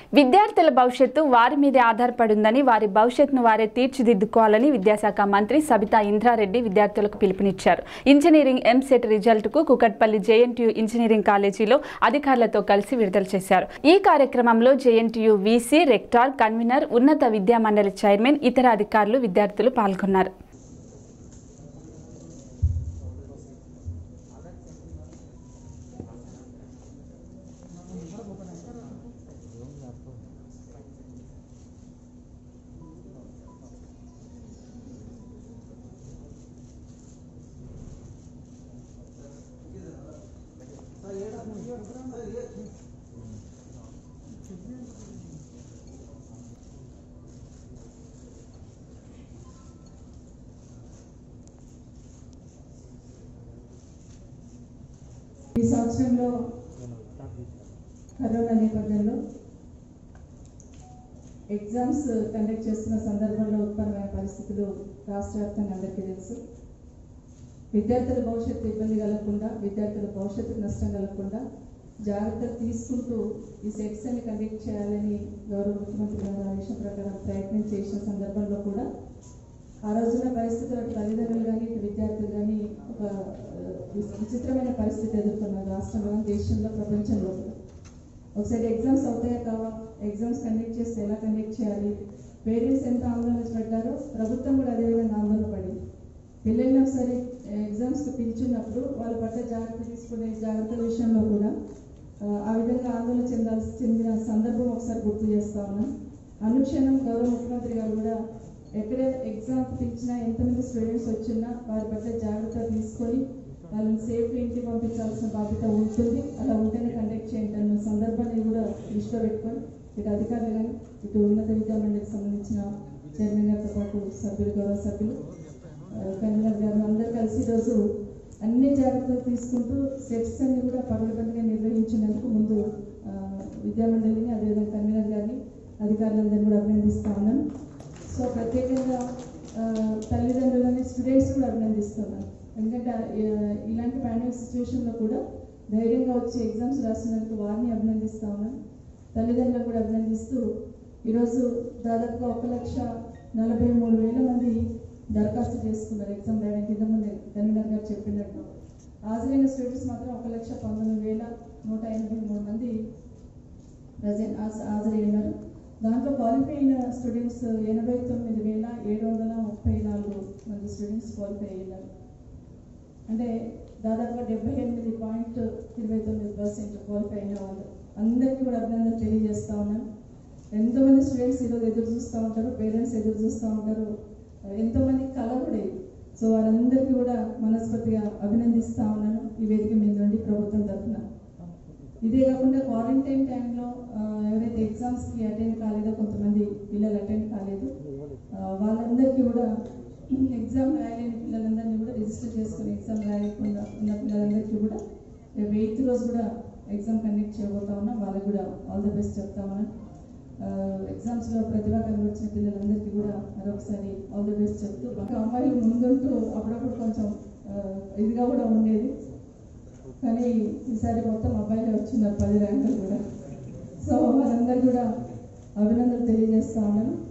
విద్యార్థుల భవిష్యత్తు వారి మీదే ఆధారపడి ఉందని వారి భవిష్యత్తును వారే తీర్చిదిద్దుకోవాలని విద్యాశాఖ మంత్రి సబితా ఇంద్రారెడ్డి విద్యార్థులకు పిలుపునిచ్చారు ఇంజనీరింగ్ ఎంసెట్ రిజల్ట్కు కుకట్పల్లి జేఎన్టీయూ ఇంజనీరింగ్ కాలేజీలో అధికారులతో కలిసి విడుదల చేశారు ఈ కార్యక్రమంలో జేఎన్టీయూ వీసీ రెక్టార్ కన్వీనర్ ఉన్నత విద్యా మండలి చైర్మన్ ఇతర అధికారులు విద్యార్థులు పాల్గొన్నారు ఈ సంవత్సరంలో కరోనా నేపథ్యంలో ఎగ్జామ్స్ కండక్ట్ చేస్తున్న సందర్భంలో ఉత్పన్నమైన పరిస్థితులు రాష్ట్ర వ్యాప్తంగా అందరికీ తెలుసు విద్యార్థుల భవిష్యత్తు ఇబ్బంది కలగకుండా విద్యార్థుల భవిష్యత్తుకు నష్టం కలగకుండా జాగ్రత్తలు తీసుకుంటూ ఈ సెట్స్ అని కండక్ట్ చేయాలని గౌరవ ముఖ్యమంత్రి గారు ఆదేశం ప్రకారం ప్రయత్నం చేసిన సందర్భంలో కూడా ఆ రోజున పరిస్థితులు అటు తల్లిదండ్రులు కానీ ఇటు విద్యార్థులు కానీ ఒక ఆ, విచి- విచిత్రమైన పరిస్థితి ఎదుర్కొన్నారు రాష్ట్రంలో దేశంలో ప్రపంచంలో కూడా ఒకసారి ఎగ్జామ్స్ అవుతాయా కావా ఎగ్జామ్స్ కండక్ట్ చేస్తే ఎలా కండక్ట్ చేయాలి పేరెంట్స్ ఎంత ఆందోళన పడ్డారో ప్రభుత్వం కూడా అదేవిధంగా ఆందోళన పడింది పిల్లల్ని ఒకసారి ఎగ్జామ్స్కి పిలిచినప్పుడు వాళ్ళు పడ్డ జాగ్రత్త తీసుకునే జాగ్రత్తల విషయంలో కూడా ఆ, ఆ విధంగా ఆందోళన చెందాల్సి చెందిన సందర్భం ఒకసారి గుర్తు చేస్తా ఉన్నాం అనుక్షణం గౌరవ ముఖ్యమంత్రి గారు కూడా ఎక్కడ ఎగ్జామ్ పిలిచినా ఎంతమంది స్టూడెంట్స్ వచ్చినా వారి పట్ల జాగ్రత్త తీసుకొని వాళ్ళని సేఫ్ ఇంటికి పంపించాల్సిన బాధ్యత ఉంటుంది అలా ఉంటేనే కండక్ట్ చేయండి అన్న సందర్భాన్ని కూడా దృష్టిలో పెట్టుకొని ఇటు అధికారులు కానీ ఇటు ఉన్నత విద్యా మండలికి సంబంధించిన చైర్మన్ గారితో పాటు సభ్యులు గౌరవ సభ్యులు కన్వీనర్ గారు అందరూ కలిసి ఈరోజు అన్ని జాగ్రత్తలు తీసుకుంటూ సెట్స్ అన్ని కూడా పగలబందిగా నిర్వహించినందుకు ముందు ఆ, విద్యామండలిని అదేవిధంగా కన్వీనర్ గారిని అధికారులందరినీ కూడా అభినందిస్తా ఉన్నాను సో ప్రత్యేకంగా ఆ, తల్లిదండ్రులని స్టూడెంట్స్ కూడా అభినందిస్తున్నాను ఎందుకంటే ఆ, ఇలాంటి పాండమిక్ సిచ్యువేషన్లో కూడా ధైర్యంగా వచ్చి ఎగ్జామ్స్ రాసినందుకు వారిని అభినందిస్తా ఉన్నాను తల్లిదండ్రులను కూడా అభినందిస్తూ ఈరోజు దాదాపుగా ఒక లక్ష నలభై మూడు వేల మంది దరఖాస్తు చేసుకున్నారు ఎగ్జామ్ రాయడానికి ఇంతకుముందే కన్వీనర్ గారు చెప్పినట్టు హాజరైన స్టూడెంట్స్ మాత్రం ఒక లక్ష పంతొమ్మిది వేల నూట ఎనభై మూడు మంది ప్రజెంట్ హాజరై ఉన్నారు దాంట్లో క్వాలిఫై అయిన స్టూడెంట్స్ ఎనభై తొమ్మిది వేల ఏడు వందల ముప్పై నాలుగు మంది స్టూడెంట్స్ క్వాలిఫై అయ్యారు అంటే దాదాపుగా డెబ్బై ఎనిమిది పాయింట్ ఇరవై తొమ్మిది పర్సెంట్ క్వాలిఫై అయిన వాళ్ళు అందరికీ కూడా అభినందన తెలియజేస్తా ఉన్నాను ఎంతోమంది స్టూడెంట్స్ ఈరోజు ఎదురు చూస్తూ ఉంటారు పేరెంట్స్ ఎదురు చూస్తూ ఉంటారు ఎంతోమంది కళ కూడా ఇది సో వారందరికీ కూడా మనస్ఫూర్తిగా అభినందిస్తా ఉన్నాను ఈ వేదిక మీద నుండి ప్రభుత్వం తరఫున ఇదే కాకుండా క్వారంటైన్ టైంలో ఆ, ఎవరైతే ఎగ్జామ్స్కి అటెండ్ కాలేదో కొంతమంది పిల్లలు అటెండ్ కాలేదు ఆ, వాళ్ళందరికీ కూడా ఎగ్జామ్ రాయలేని పిల్లలందరినీ కూడా రిజిస్టర్ చేసుకుని ఎగ్జామ్ రాయకుండా ఉన్న పిల్లలందరికీ కూడా రేపు ఎయిత్ రోజు కూడా ఎగ్జామ్ కండక్ట్ చేయబోతా ఉన్నాం వాళ్ళకి కూడా ఆల్ ద బెస్ట్ చెప్తా ఉన్నాను ఎగ్జామ్స్లో ప్రతిభ కనబడిచిన పిల్లలందరికీ కూడా మరొకసారి ఆల్ ద బెస్ట్ చెప్తూ ఒక అమ్మాయిలు ముందుంటూ అప్పుడప్పుడు కొంచెం ఆ, ఇదిగా కూడా ఉండేది కానీ ఈసారి మొత్తం అబ్బాయిలే వచ్చిన్నారు పది ర్యాంకులు కూడా సో వారందరూ కూడా అభినందనలు తెలియజేస్తా ఉన్నాను